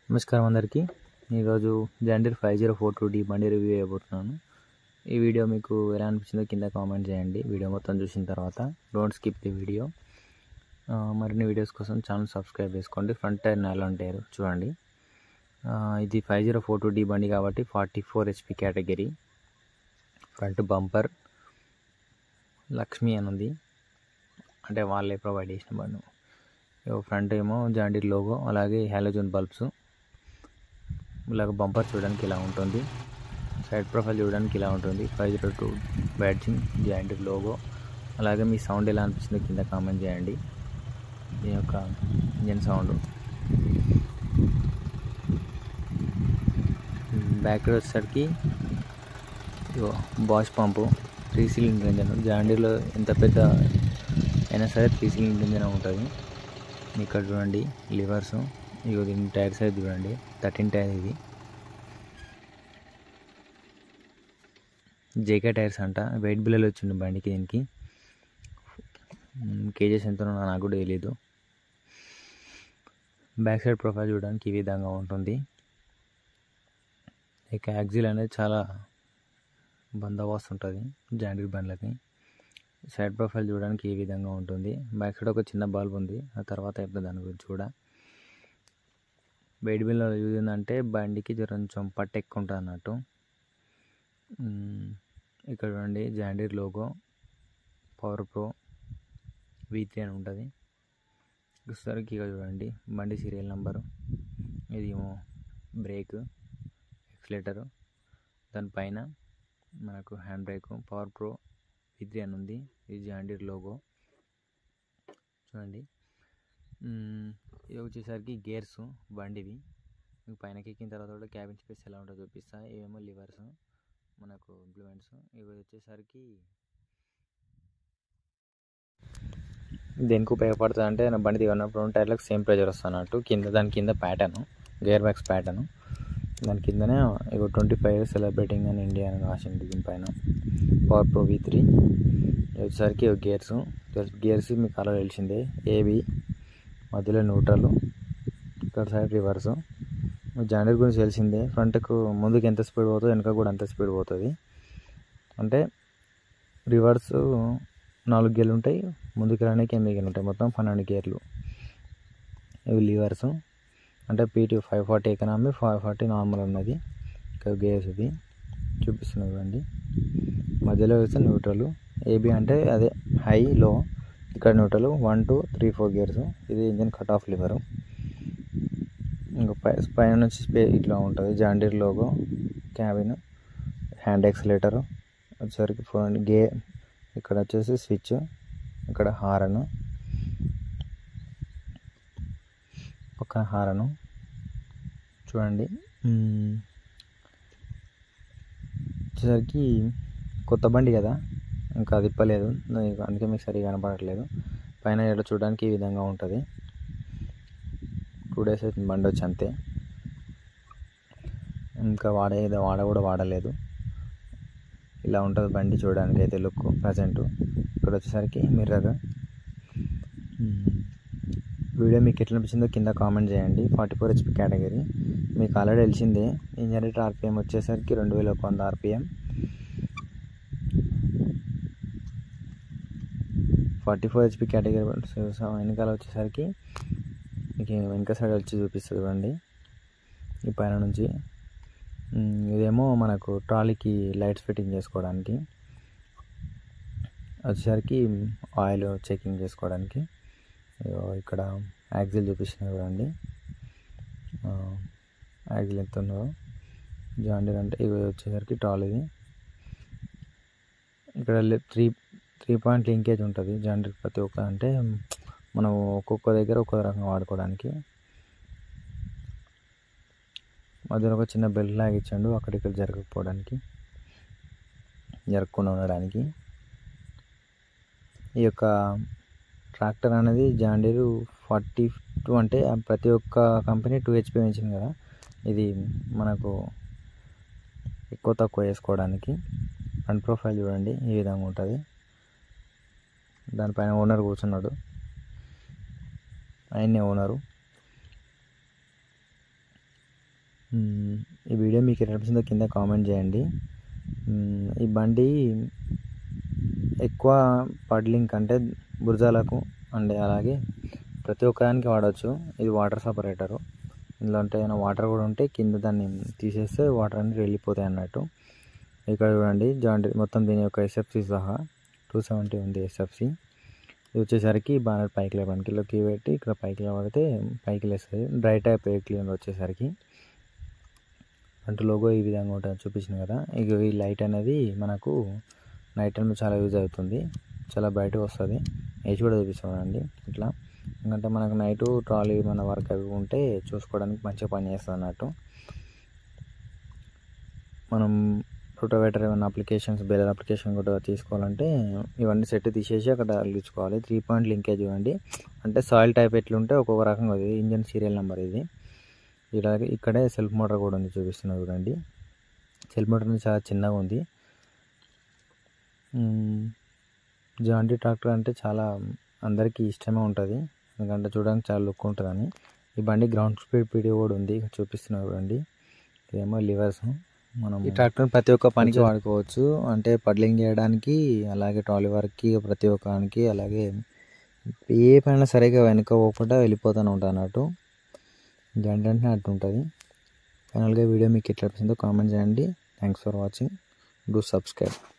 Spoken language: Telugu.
నమస్కారం అందరికీ ఈరోజు John Deere five zero four two D బండి రివ్యూ చేయబోతున్నాను ఈ వీడియో మీకు ఎలా అనిపించిందో కింద కామెంట్ చేయండి వీడియో మొత్తం చూసిన తర్వాత డోంట్ స్కిప్ ది వీడియో ఆ, మరిన్ని వీడియోస్ కోసం ఛానల్ సబ్స్క్రైబ్ చేసుకోండి ఫ్రంట్ టైర్ నైలాన్ టైర్ చూడండి ఆ, ఇది five zero four two D బండి కాబట్టి forty four HP category front bumper Lakshmi అని ఉంది అంటే వాళ్ళే ప్రొవైడ్ చేసిన బండి ఇగో ఫ్రంట్ ఏమో జాండీర్ లోగో అలాగే హాలోజన్ బల్బ్స్ ఇలాగ బంపర్ చూడడానికి ఇలా ఉంటుంది సైడ్ ప్రొఫైల్ చూడడానికి ఇలా ఉంటుంది five zero two badging John Deere logo అలాగే మీ సౌండ్ ఎలా అనిపిస్తుందో కింద కామెంట్ చేయండి దీని యొక్క ఇంజన్ సౌండ్ బ్యాక్ వచ్చేసరికి ఇగో Bosch pump three cylinder engine జాండీర్లో ఎంత పెద్ద అయినా సరే త్రీ సిలిండర్ ఇంజన్ ఉంటుంది ఇక్కడ చూడండి లివర్స్ ఇగో దీని టైర్ సైజ్ చూడండి థర్టీన్ టైర్ ఇది జేకే టైర్స్ అంట వెయిట్ బిల్లలు వచ్చింది బండికి దీనికి కేజెస్ ఎంతనో నాకు కూడా తెలియదు బ్యాక్ సైడ్ ప్రొఫైల్ చూడడానికి ఈ విధంగా ఉంటుంది ఇక యాక్సిల్ అనేది చాలా బందోబస్తు ఉంటుంది జాండీర్ బండ్లకి సైడ్ ప్రొఫైల్ చూడడానికి ఈ విధంగా ఉంటుంది బ్యాక్ సైడ్ ఒక చిన్న బల్బ్ ఉంది ఆ తర్వాత చెప్తా దాని గురించి కూడా వెయిట్ బిల్ యూజ్ ఏంటంటే బండికి కొంచెం పట్టు ఎక్కువ ఉంటుంది అన్నట్టు మ్మ్. ఇక్కడ చూడండి John Deere logo power pro V three అని ఉంటుంది వచ్చేసరికి ఇక చూడండి బండి సీరియల్ నెంబరు ఇది ఏమో బ్రేక్ ఎక్సలేటరు దానిపైన మనకు hand brake power pro V three అని ఉంది ఇది జాండీర్ లోగో చూడండి మ్మ్. ఇది వచ్చేసరికి గేర్స్ బండివి మీకు పైనకి ఎక్కిన తర్వాత కూడా క్యాబిన్ స్పేస్ ఎలా ఉంటుందో చూపిస్తా ఇవేమో లివర్స్ మనకు ఇంప్లిమెంట్స్ ఇవి వచ్చేసరికి దేనికి ఉపయోగపడుతుంది అంటే నా బండి దిగినప్పుడు రెండు టైర్లకు సేమ్ ప్రెజర్ వస్తున్నట్టు కింద దాని కింద ప్యాటర్న్ గేర్ బ్యాగ్స్ ప్యాటర్న్ దాని కిందనే ఇక ట్వంటీ ఫైవ్ ఇయర్స్ సెలబ్రేటింగ్ అని ఇండియా అని రాసింది దీనిపైన పవర్ ప్రో వి త్రీ వచ్చేసరికి గేర్స్ గేర్స్ మీకు కలర్ తెలిసిందే ఏబి మధ్యలో న్యూట్రల్ ఇక్కడ సైడ్ రివర్స్ జాండర్ గురించి తెలిసిందే ఫ్రంట్కు ముందుకు ఎంత స్పీడ్ పోతుందో వెనక కూడా అంత స్పీడ్ పోతుంది అంటే రివర్స్ నాలుగు గేర్లు ఉంటాయి ముందుకు రానికి ఎనిమిది గేర్లు ఉంటాయి మొత్తం పన్నెండు గేర్లు ఇవి లివర్స్ అంటే PT five forty economy five forty normal ఉన్నది ఇక్కడ గేర్స్ ఇది చూపిస్తున్నారు చూడండి మధ్యలో వేస్తే న్యూట్రల్ ఏబి అంటే అదే హై లో ఇక్కడ neutral one two three four gears ఇది ఇంజన్ కట్ ఆఫ్ లివర్ ఇంకా పై పైన నుంచి స్పే ఇట్లా ఉంటుంది John Deere logo cabin hand accelerator వచ్చేసరికి ఫోన్ గే ఇక్కడ వచ్చేసి స్విచ్ ఇక్కడ హారన్ పక్కన హారను చూడండి మ్మ్. వచ్చేసరికి కొత్త బండి కదా ఇంకా అది ఇప్పలేదు నాకు అందుకే మీకు సరిగా కనపడట్లేదు పైన ఎడ చూడడానికి ఈ విధంగా ఉంటుంది టూ డేస్ అవుతుంది బండి వచ్చి అంతే ఇంకా వాడే వాడ కూడా వాడలేదు ఇలా ఉంటుంది బండి చూడడానికి అయితే లుక్ ప్రజెంట్ ఇక్కడ వచ్చేసరికి మిర్రర్ వీడియో మీకు ఎట్లా అనిపించిందో కింద కామెంట్ చేయండి ఫార్టీ ఫోర్ హెచ్పి కేటగిరీ మీకు ఆల్రెడీ తెలిసిందే ఈ జనరేటర్ ఆర్పిఎం వచ్చేసరికి రెండు వేల ఒక వంద RPM forty four HP category వెనకాల వచ్చేసరికి మీకు వెనక సైడ్ వచ్చి చూపిస్తుంది చూడండి ఈ పైన నుంచి ఉమ్, ఇదేమో మనకు ట్రాలీకి లైట్స్ ఫిట్టింగ్ చేసుకోవడానికి వచ్చేసరికి ఆయిల్ చెకింగ్ చేసుకోవడానికి ఇగో ఇక్కడ యాక్సిల్ చూపిస్తున్నారు చూడండి ఆ, యాక్సిల్ ఎంత ఉందో జాండీర్ అంటే ఇవి వచ్చేసరికి ట్రాలీది ఇక్కడ త్రీ త్రీ పాయింట్ లింకేజ్ ఉంటుంది జాండీర్ ప్రతి ఒక్క అంటే మనం ఒక్కొక్క దగ్గర ఒక్కొక్క రకంగా వాడుకోవడానికి మధ్యలో ఒక చిన్న బెల్ట్ లాగా ఇచ్చాడు అక్కడిక్కడ జరగకపోవడానికి జరగకుండా ఉండడానికి ఈ యొక్క ట్రాక్టర్ అనేది జాండీరు ఫార్టీ టూ అంటే ప్రతి ఒక్క కంపెనీ టూ హెచ్పి పెంచింది కదా ఇది మనకు ఎక్కువ తక్కువ వేసుకోవడానికి ఫ్రంట్ ప్రొఫైల్ చూడండి ఈ విధంగా ఉంటుంది దానిపైన ఓనర్ కూర్చున్నాడు ఆయన్నే ఓనరు మ్మ్, ఈ వీడియో మీకు ఎట్లా అనిపించిందో కింద కామెంట్ చేయండి మ్మ్, ఈ బండి ఎక్కువ పడ్లింక్ అంటే బురజాలకు అండ్ అలాగే ప్రతి ఒక్కదానికి వాడవచ్చు ఇది వాటర్ సపరేటరు ఇందులో అంటే ఏమైనా వాటర్ కూడా ఉంటే కింద దాన్ని తీసేస్తే వాటర్ అనేది వెళ్ళిపోతాయి అన్నట్టు ఇక్కడ చూడండి జాయింట్ మొత్తం దీని యొక్క ఎస్ఎఫ్సి సహా టూ సెవెంటీ ఉంది ఎస్ఎఫ్సి ఇది వచ్చేసరికి బాగా పైకి లేవడానికి ఇలా కీ పెట్టి ఇక్కడ పైకి లేవడితే పైకి లేస్తుంది డ్రై టైప్ ఎయిర్ క్లీనర్ వచ్చేసరికి అంటే లోగో ఈ విధంగా ఉంటుంది చూపించిన కదా ఇక ఈ లైట్ అనేది మనకు నైట్ టైంలో చాలా యూజ్ అవుతుంది చాలా బయటకు వస్తుంది ఏజ్ కూడా చూపిస్తామండి ఇట్లా ఎందుకంటే మనకు నైట్ ట్రాలీ మన వర్క్ అవి ఉంటే చూసుకోవడానికి మంచిగా పని చేస్తుంది అన్నట్టు మనం రూటోవేటర్ ఏమైనా అప్లికేషన్స్ బేలర్ అప్లికేషన్ కూడా తీసుకోవాలంటే ఇవన్నీ సెట్ తీసేసి అక్కడ అల్లించుకోవాలి త్రీ పాయింట్ లింకేజ్ ఇవ్వండి అంటే సాయిల్ టైప్ ఎట్లుంటే ఒక్కొక్క రకంగా ఉంది ఇంజన్ సీరియల్ నెంబర్ ఇది ఇలాగే ఇక్కడే సెల్ఫ్ మోటార్ కూడా ఉంది చూపిస్తున్నారు చూడండి సెల్ఫ్ మోటార్ అనేది చాలా చిన్నగా ఉంది జాండీ ట్రాక్టర్ అంటే చాలా అందరికీ ఇష్టమే ఉంటుంది ఎందుకంటే చూడడానికి చాలా లుక్ ఉంటుందని ఈ బండి గ్రౌండ్ స్పీడ్ పీడియో కూడా ఉంది ఇక్కడ చూపిస్తున్నారు చూడండి ఇదేమో లివర్స్ మనం ఈ ట్రాక్టర్ ప్రతి ఒక్క పనికి వాడుకోవచ్చు అంటే పడ్లింగ్ చేయడానికి అలాగే ట్రాలీ వర్క్కి ప్రతి ఒక్కనికి అలాగే ఏ పైన సరిగా వెనుక పోకుండా వెళ్ళిపోతూనే ఉంటాను అన్నట్టు జంట అంటే అట్టు ఉంటుంది ఫైనల్గా వీడియో మీకు ఎట్లా అనిపించిందో కామెంట్ చేయండి thanks for watching do subscribe